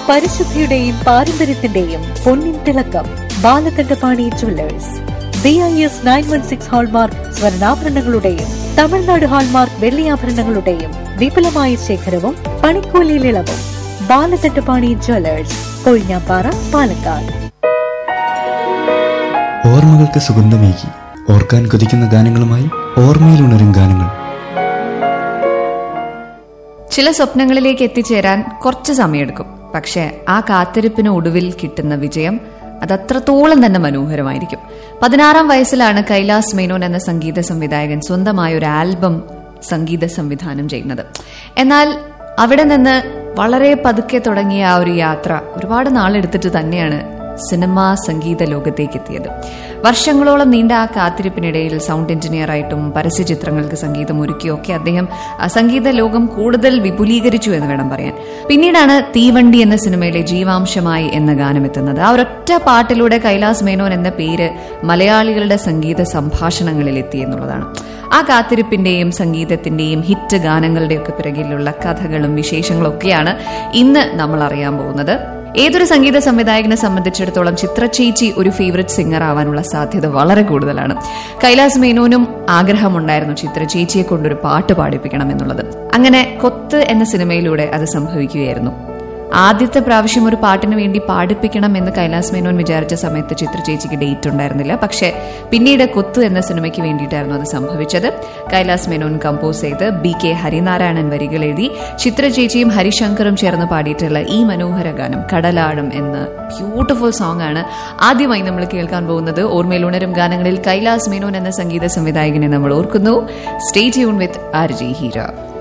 പരിശുദ്ധിയുടെയും പാരമ്പര്യത്തിന്റെയും പൊന്നിൻ തിളക്കം Balakandapani jewellers B I S nine one six hallmark സ്വർണ്ണാഭരണങ്ങളുടെയും തമിഴ്നാട് ഹാൾമാർക്ക് വെള്ളിയാഭരണങ്ങളുടെയും വിപുലമായ ശേഖരവും പണിക്കൂലിയിൽ ഇളവും ബാലകണ്ഠപാണി ജുവല്ലേഴ്സ് കൊഴിഞ്ഞാപ്പാറ പാലക്കാട് ഓർമ്മകൾക്ക് സുഗന്ധമേകി ഓർക്കാൻ കൊതിക്കുന്ന ഗാനങ്ങളുമായി ഓർമ്മയിലുണരും ഗാനങ്ങൾ ചില സ്വപ്നങ്ങളിലേക്ക് എത്തിച്ചേരാൻ കുറച്ച് സമയമെടുക്കും പക്ഷെ ആ കാത്തിരിപ്പിന് ഒടുവിൽ കിട്ടുന്ന വിജയം അത് അത്രത്തോളം തന്നെ മനോഹരമായിരിക്കും പതിനാറാം വയസ്സിലാണ് കൈലാസ് മേനോൻ എന്ന സംഗീത സംവിധായകൻ സ്വന്തമായ ഒരു ആൽബം സംഗീത സംവിധാനം ചെയ്യുന്നത് എന്നാൽ അവിടെ നിന്ന് വളരെ പതുക്കെ തുടങ്ങിയ ആ ഒരു യാത്ര ഒരുപാട് നാളെടുത്തിട്ട് തന്നെയാണ് സിനിമാ സംഗീത ലോകത്തേക്ക് എത്തിയത് വർഷങ്ങളോളം നീണ്ട ആ കാത്തിരിപ്പിനിടയിൽ സൗണ്ട് എഞ്ചിനീയറായിട്ടും പരസ്യ ചിത്രങ്ങൾക്ക് സംഗീതം ഒരുക്കിയൊക്കെ അദ്ദേഹം ആ സംഗീത ലോകം കൂടുതൽ വിപുലീകരിച്ചു എന്ന് വേണം പറയാൻ പിന്നീടാണ് തീവണ്ടി എന്ന സിനിമയിലെ ജീവാംശമായി എന്ന ഗാനം എത്തുന്നത് ആ ഒരൊറ്റ പാട്ടിലൂടെ കൈലാസ് മേനോൻ എന്ന പേര് മലയാളികളുടെ സംഗീത സംഭാഷണങ്ങളിൽ എത്തി എന്നുള്ളതാണ് ആ കാത്തിരിപ്പിന്റെയും സംഗീതത്തിന്റെയും ഹിറ്റ് ഗാനങ്ങളുടെയൊക്കെ പിറകിലുള്ള കഥകളും വിശേഷങ്ങളും ഒക്കെയാണ് ഇന്ന് നമ്മൾ അറിയാൻ പോകുന്നത് ഏതൊരു സംഗീത സംവിധായകനെ സംബന്ധിച്ചിടത്തോളം ചിത്രചേച്ചി ഒരു ഫേവററ്റ് സിംഗർ ആവാനുള്ള സാധ്യത വളരെ കൂടുതലാണ് കൈലാസ് മേനോനും ആഗ്രഹമുണ്ടായിരുന്നു ചിത്രചേച്ചിയെ കൊണ്ടൊരു പാട്ട് പാടിപ്പിക്കണം എന്നുള്ളത് അങ്ങനെ കൊത്ത് എന്ന സിനിമയിലൂടെ അത് സംഭവിക്കുകയായിരുന്നു ആദ്യത്തെ പ്രാവശ്യം ഒരു പാട്ടിന് വേണ്ടി പാടിപ്പിക്കണം എന്ന് കൈലാസ് മേനോൻ വിചാരിച്ച സമയത്ത് ചിത്രചേച്ചിക്ക് ഡേറ്റ് ഉണ്ടായിരുന്നില്ല പക്ഷേ പിന്നീട് കൊത്ത് എന്ന സിനിമയ്ക്ക് വേണ്ടിയിട്ടായിരുന്നു അത് സംഭവിച്ചത് കൈലാസ് മേനോൻ കമ്പോസ് ചെയ്ത് ബി കെ ഹരിനാരായണൻ വരികൾ എഴുതി ചിത്രചേച്ചിയും ഹരിശങ്കറും ചേർന്ന് പാടിയിട്ടുള്ള ഈ മനോഹര ഗാനം കടലാഴം എന്ന ബ്യൂട്ടിഫുൾ സോങ് ആണ് ആദ്യമായി നമ്മൾ കേൾക്കാൻ പോകുന്നത് ഓർമ്മയിൽ ഉണരും ഗാനങ്ങളിൽ കൈലാസ് മേനോൻ എന്ന സംഗീത സംവിധായകനെ നമ്മൾ ഓർക്കുന്നു stay tune with R G Heera